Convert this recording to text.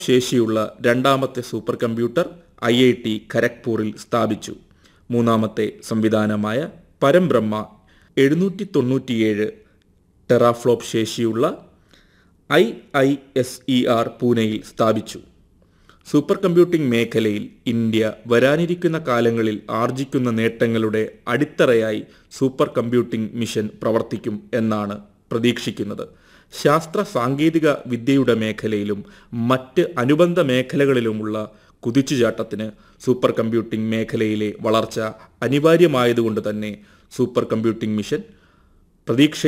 ശേഷിയുള്ള രണ്ടാമത്തെ super computer I I T ഖരഗ്പൂരിൽ സ്ഥാപിച്ചു മൂന്നാമത്തെ സംവിധാനമായ പരംബ്രഹ്മ എഴുന്നൂറ്റി തൊണ്ണൂറ്റിയേഴ് ടെറാഫ്ലോപ്പ് ശേഷിയുള്ള I I S E R പൂനെയിൽ സ്ഥാപിച്ചു സൂപ്പർ കമ്പ്യൂട്ടിംഗ് മേഖലയിൽ ഇന്ത്യ വരാനിരിക്കുന്ന കാലങ്ങളിൽ ആർജിക്കുന്ന നേട്ടങ്ങളുടെ അടിത്തറയായി സൂപ്പർ കമ്പ്യൂട്ടിംഗ് മിഷൻ പ്രവർത്തിക്കും എന്നാണ് പ്രതീക്ഷിക്കുന്നത് ശാസ്ത്ര സാങ്കേതിക വിദ്യയുടെ മേഖലയിലും മറ്റ് അനുബന്ധ മേഖലകളിലുമുള്ള കുതിച്ചുചാട്ടത്തിന് സൂപ്പർ കമ്പ്യൂട്ടിംഗ് മേഖലയിലെ വളർച്ച അനിവാര്യമായതുകൊണ്ട് തന്നെ സൂപ്പർ കമ്പ്യൂട്ടിംഗ് മിഷൻ പ്രതീക്ഷ